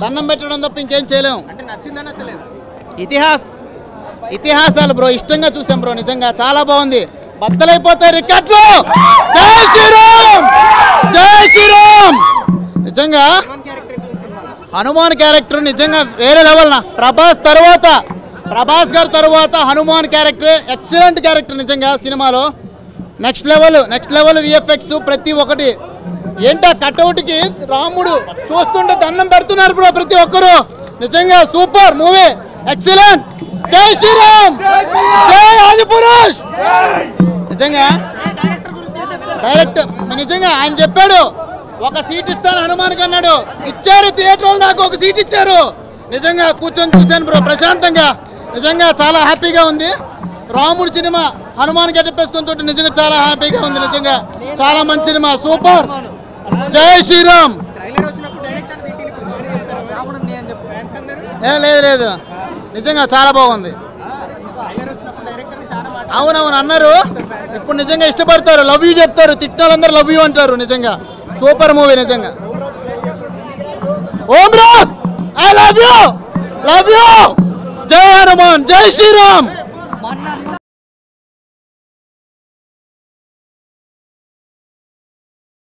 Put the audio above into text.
దండం పెట్టడం తప్ప ఇంకేం చేయలేము అంటే నచ్చిందా నచ్చలేదు ఇతిహాస ఇతిహాసాలు బ్రో ఇష్టంగా చూసాం బ్రో నిజంగా చాలా బాగుంది బద్దలైపోతాయి రికార్డులు జై శ్రీరామ్ జై శ్రీరామ్ నిజంగా హనుమాన్ క్యారెక్టర్ నిజంగా వేరే లెవెల్ నా ప్రభాస్ తర్వాత ప్రభాస్ గారి తర్వాత హనుమాన్ క్యారెక్టర్ ఎక్సలెంట్ క్యారెక్టర్ నిజంగా సినిమాలో next level next level VFX ప్రతి ఒక్కటి ఏంటా కట్అవుట్కి రాముడు చూస్తుంటే దండం పెడుతున్నారు బ్రో ప్రతి ఒక్కరు నిజంగా సూపర్ మూవీ ఎక్సలెంట్ జై శ్రీరామ్ జై ఆదిపురుష్ నిజంగా డైరెక్టర్ నిజంగా ఆయన చెప్పాడు ఒక సీట్ ఇస్తాను హనుమాన్కి అన్నాడు ఇచ్చారు థియేటర్ వాళ్ళు నాకు ఒక సీట్ ఇచ్చారు నిజంగా కూర్చొని చూశాను బ్రో ప్రశాంతంగా నిజంగా చాలా హ్యాపీగా ఉంది రాముడు సినిమా హనుమాన్ గెటప్ వేసుకొని చూస్తే నిజంగా చాలా హ్యాపీగా ఉంది నిజంగా చాలా మంచి సినిమా సూపర్ జై శ్రీరామ్ ట్రైలర్ వచ్చినప్పుడు డైరెక్టర్ తిట్టి ఇప్పుడు సారీ చెప్తారు రాముడు ఉంది అని చెప్పి ఫ్యాన్స్ అందరూ ఏ లేదు లేదు నిజంగా చాలా బాగుంది ట్రైలర్ వచ్చినప్పుడు డైరెక్టర్ చాలా మాట అవునవును అన్నారు ఇప్పుడు నిజంగా ఇష్టపడతారు లవ్ యూ చెప్తారు తిట్టాలందరూ లవ్ యూ అంటారు నిజంగా సూపర్ మూవీ నిజంగా Om Raj I love you love you జై హనుమాన్ జై శ్రీరామ్